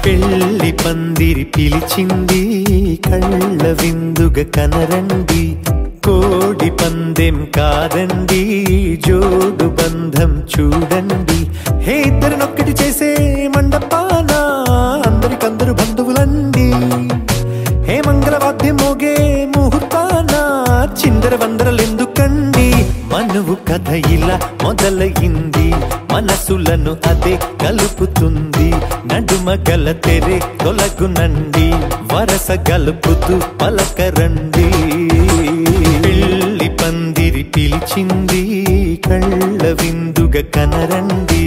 పెళ్లి పందిరి పిలిచింది కళ్ళ విందుగ కనరండి కోడి పందెం కాదండి జోడు బంధం చూడండి హే ఇద్దరినొక్కటి చేసే మండపాన అందరికందరు బంధువులండి హే మంగళవాద్యం మోగే ముహూర్తాన చిందర వందరలెందుకండి మనువు కథ ఇలా మొదలయింది మనసులను అదే కలుపుతుంది నడుమ గల తెరే తొలగునండి వరస గలుపుతూ పలకరండి పెళ్లి పందిరి పిలిచింది కళ్ళ విందుగ కనరండి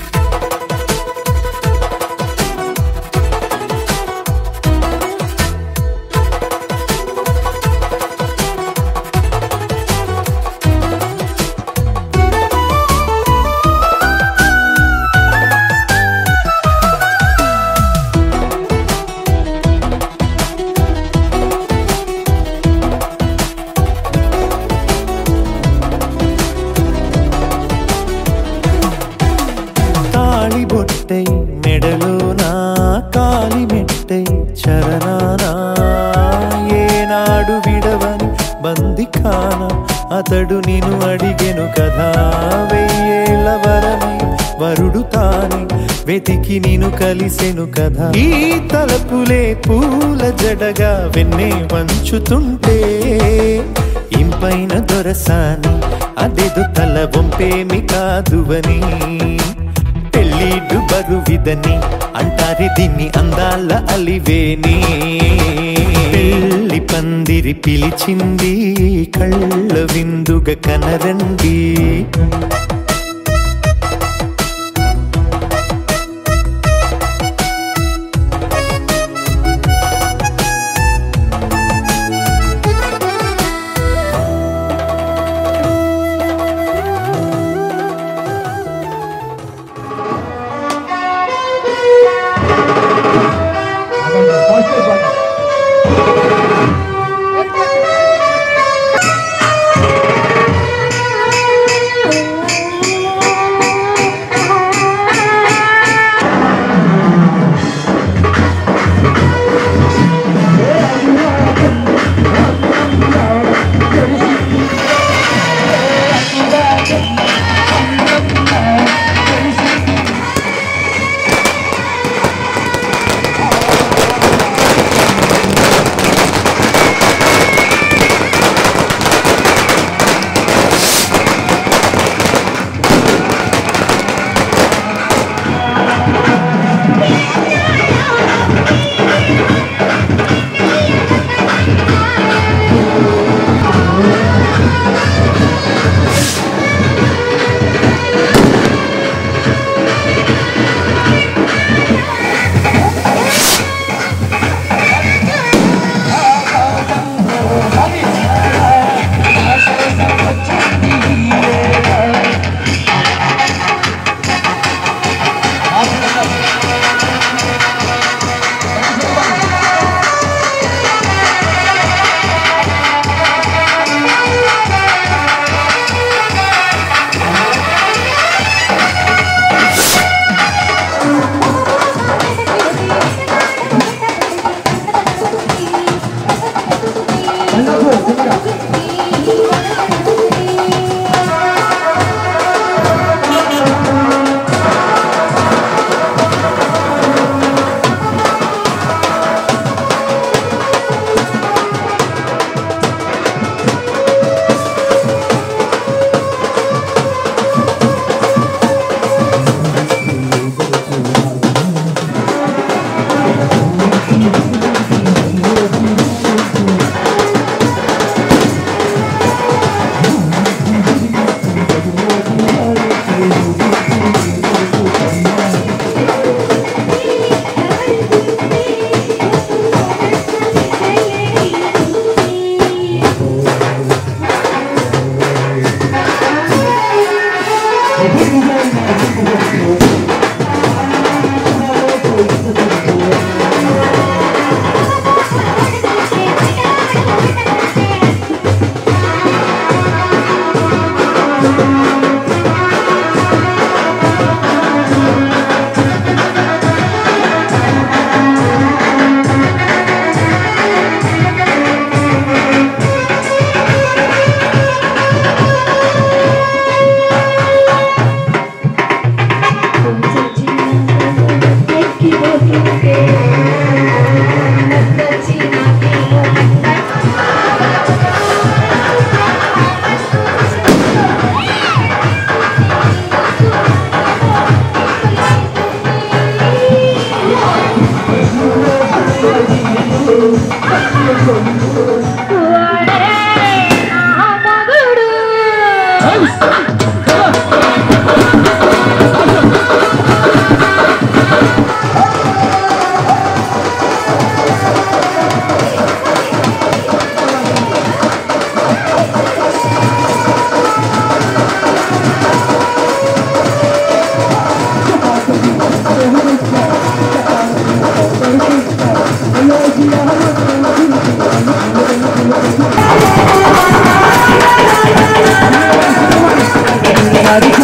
తాళి బొట్టై మెడలోనా కాలి మెట్టై చరణానా ఏనాడు విడవని బందిఖాన అతడు నిన్ను అడిగెను కదా వెయ్యేళ్ళ వరమై వరుడు తానే వెతికి నేను కలిసెను కదా ఈ తలపులే పూల జడగా వెన్నే వంచుతుంటే ఇంపైన దొరసాని అదేదో తల వంపేమి కాదువని పెళ్ళిడు బరువిదని అంటారే దీన్ని అందాల అలివేని పెళ్లి పందిరి పిలిచింది కళ్ళ విందుగ కనరండి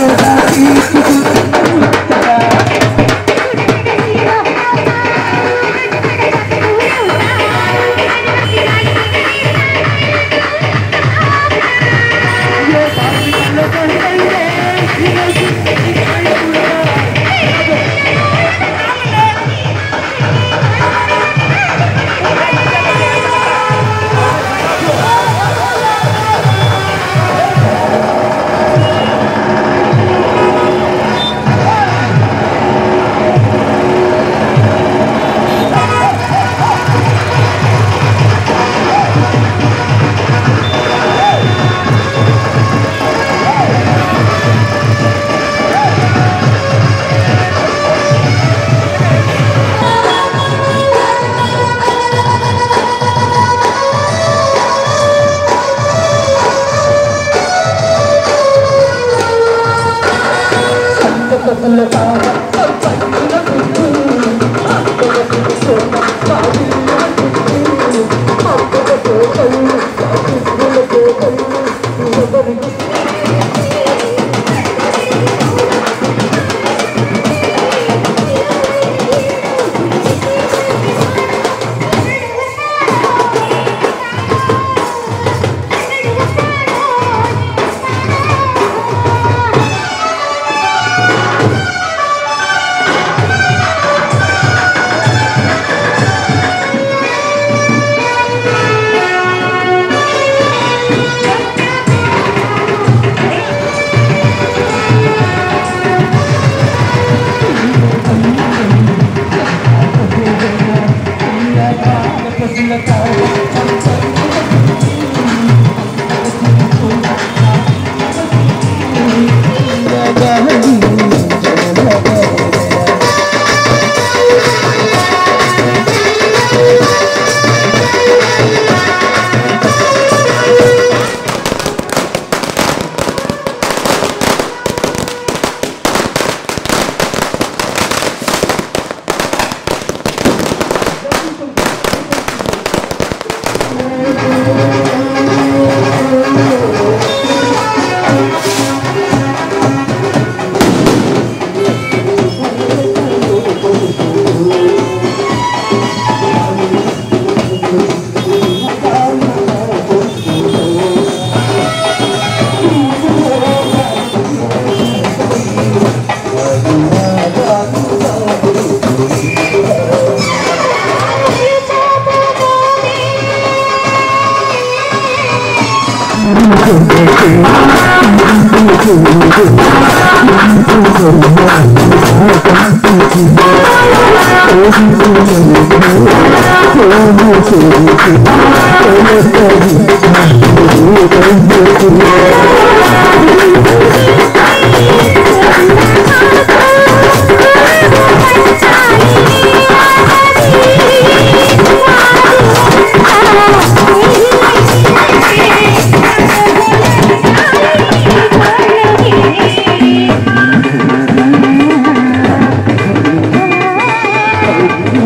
ఆ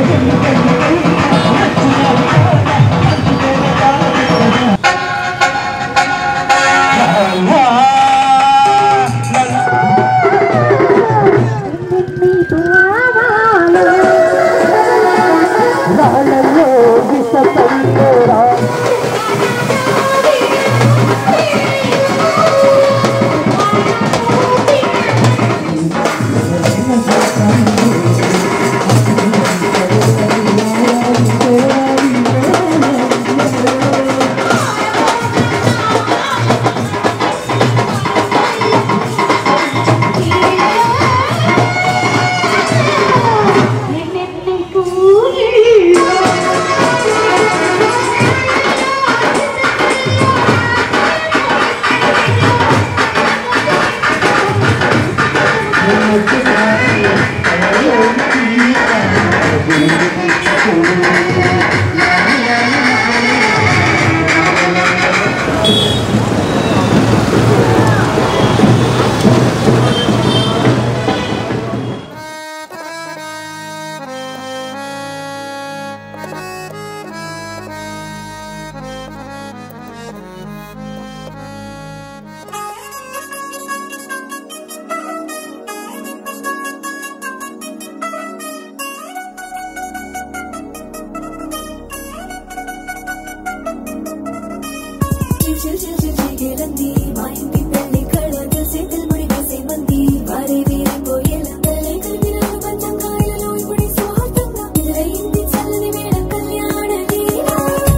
చిల్ చిల్ చిల్ చిగిరంది మా ఇంటి పెళ్లి కళగా చేతులు ముడి వేసే మంది వారే వీరే పోయేలా తలే కలిపిన పంచంగాయలలో ఇప్పుడే సౌహార్దంగా ఎదురయ్యింది చల్లని వేళ కళ్యాణ లీలా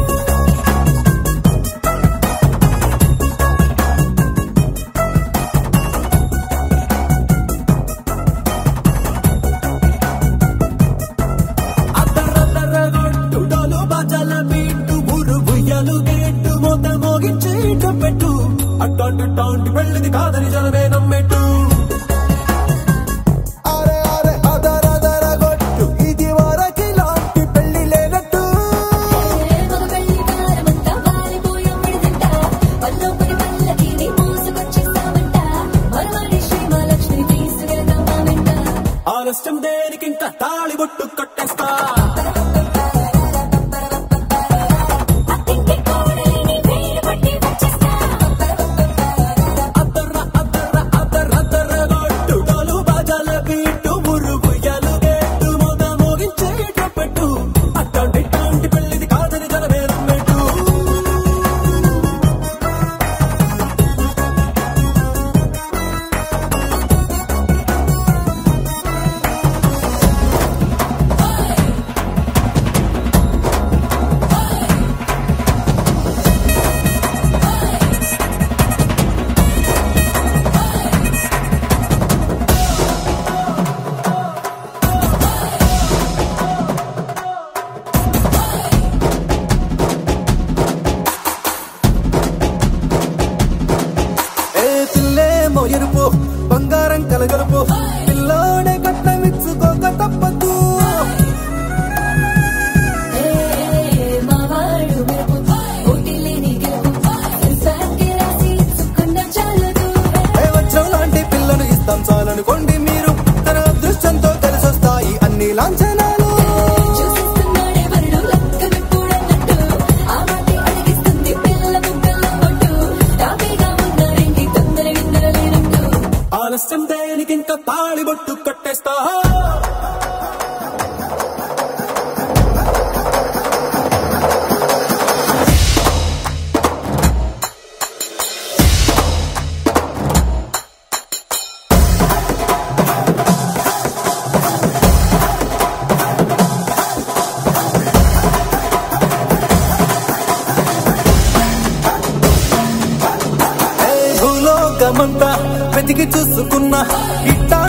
అద్దరద్దరగొట్టుడోలు బజల బీటు ఊరు బుయ్యలు గేటు మోత మోగించేట పెట్టు అట్టాంటి టాంటి పెళ్ళిది కాదని జనమే నమ్మెట్టు అరే అరే అదరదరగొట్టు ఇది వరకి లాంటి పెళ్లి లేనట్టు మగ పెళ్లి కారమంతా వాలిపోయాం విడిదంట పల్లోపడి పల్లకిని మోసుకొచ్చేస్తామంట మరవాడి శ్రీమహాలక్ష్మిని తీసుకెళ్దాం మా వెంట ఆలస్యం దేనికి ఇంకా తాళి బొట్టు కట్టేస్తా అత్తింటి కోడలిని వేలు పట్టి వచ్చేస్తా అద్దర్ర అద్దర్ర అద్దరద్దరగొట్టుడోలు బజల బీటు ఊరు బుయ్యలు గేటు మోత మోగించేట పెట్టు అట్టాంటి టాంటి పెళ్ళిది కాదని జనమే నమ్మెట్టు ఏ పిల్లేమో ఎరుపు బంగారం కలగలుపు పిల్లోడే కట్టమిచ్చుకోక తప్పదు మావాడు మెరుపు పోటీలేని గెలుపు సంసార్కి రాసి సుఖంగా చాలదు ఏ వచ్చం లాంటి పిల్లను ఇస్తాం చాలనుకోండి మీరు తన అదృష్టంతో కలిసొస్తాయి అన్ని లాంఛనాలు చూసిస్తున్నాడే వరుడు లక్కనప్పుడన్నట్టు ఆ మాటే అడిగిస్తుంది పిల్ల ముగ్గల్లో ఒట్టు టాపీగా ఉన్నారేంటి తొందర విందర లేనట్టు ఆలస్యం దేనికి ఇంకా తాళి బొట్టు కట్టేస్తా ఏ భూలోకమంతా వెతికి చూసుకున్నా ఇట్టా